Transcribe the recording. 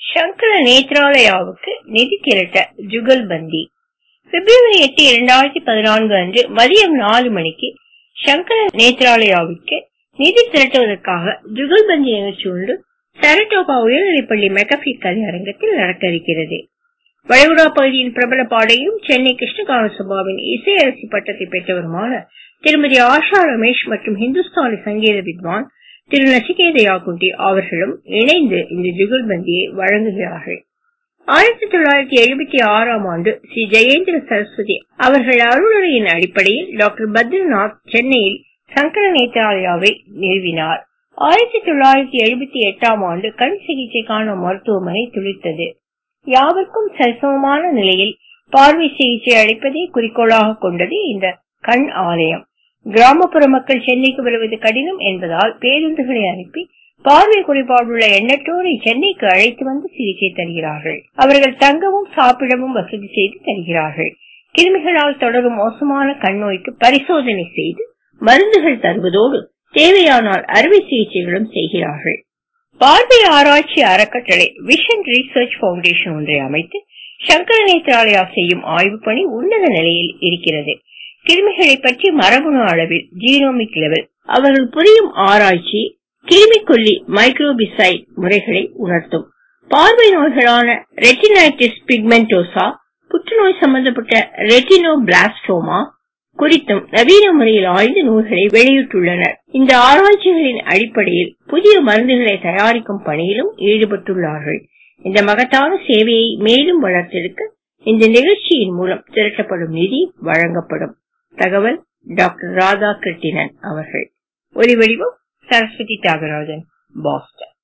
சங்கர நேத்ராலயாவுக்கு நிதி திரட்ட ஜுகல்பந்தி பிப்ரவரி எட்டு இரண்டாயிரத்தி பதினான்கு அன்று மதியம் நாலு மணிக்கு சங்கர நேத்ராலயாவிற்கு நிதி திரட்டுவதற்காக ஜுகல்பந்தி நிகழ்ச்சி ஒன்று சரட்டோபா உயர்நிலைப்பள்ளி மெகஃபி கலையரங்கத்தில் நடக்க இருக்கிறது வளைகுடா பகுதியின் பிரபல பாடையும் சென்னை கிருஷ்ணகான சபாவின் இசையரசி பட்டத்தை பெற்றவருமான திருமதி ஆஷா ரமேஷ் மற்றும் ஹிந்துஸ்தானி சங்கீத வித்வான் திரு நசிகேத யாகுண்டி அவர்களும் இணைந்து இந்த ஜுகல்பந்தியை வழங்குகிறார்கள் ஆயிரத்தி தொள்ளாயிரத்தி எழுபத்தி ஆறாம் ஆண்டு ஸ்ரீ ஜெயேந்திர சரஸ்வதி அவர்கள் அருளுரையின் அடிப்படையில் டாக்டர் பத்ரிநாத் சென்னையில் சங்கர நேத்ராலயாவை நிறுவினார் ஆயிரத்தி தொள்ளாயிரத்தி எழுபத்தி எட்டாம் ஆண்டு கண் சிகிச்சைக்கான மருத்துவமனை துளிர்த்தது யாவருக்கும் சரிசமமான நிலையில் பார்வை சிகிச்சை அளிப்பதை குறிக்கோளாக கொண்டது இந்த கண் ஆலயம் கிராமப்புற மக்கள் சென்னைக்கு வருவது கடினம் என்பதால் பேருந்துகளை அனுப்பி பார்வை குறைபாடுள்ள எண்ணற்றோரை சென்னைக்கு அழைத்து வந்து சிகிச்சை தருகிறார்கள் அவர்கள் தங்கவும் சாப்பிடவும் வசதி செய்து தருகிறார்கள் கிருமிகளால் தொடரும் மோசமான கண் நோய்க்கு பரிசோதனை செய்து மருந்துகள் தருவதோடு தேவையானால் அறுவை சிகிச்சைகளும் செய்கிறார்கள் பார்வை ஆராய்ச்சி அறக்கட்டளை விஷன் ரிசர்ச் பவுண்டேஷன் ஒன்றை அமைத்து சங்கர நேத்ராலயா செய்யும் ஆய்வு பணி உன்னத நிலையில் இருக்கிறது கிருமிகளை பற்றி மரபணு அளவில் ஜீனோமிக் லெவல் அவர்கள் புரியும் ஆராய்ச்சி கிருமி கொல்லி மைக்ரோபிசைட் முறைகளை உணர்த்தும் பார்வை நோய்களான ரெட்டினைட்டிஸ் பிக்மெண்டோசா புற்றுநோய் சம்பந்தப்பட்ட ரெட்டினோ பிளாஸ்டோமா குறித்தும் நவீன முறையில் ஆய்ந்து நூல்களை வெளியிட்டுள்ளனர் இந்த ஆராய்ச்சிகளின் அடிப்படையில் புதிய மருந்துகளை தயாரிக்கும் பணியிலும் ஈடுபட்டுள்ளார்கள் இந்த மகத்தான சேவையை மேலும் வளர்த்தெடுக்க இந்த நிகழ்ச்சியின் மூலம் திரட்டப்படும் நிதி வழங்கப்படும் தகவல் டாக்டர் ராதா கிருட்டினன் அவர்கள் ஒலிவடிவம் சரஸ்வதி தியாகராஜன் பாஸ்டன்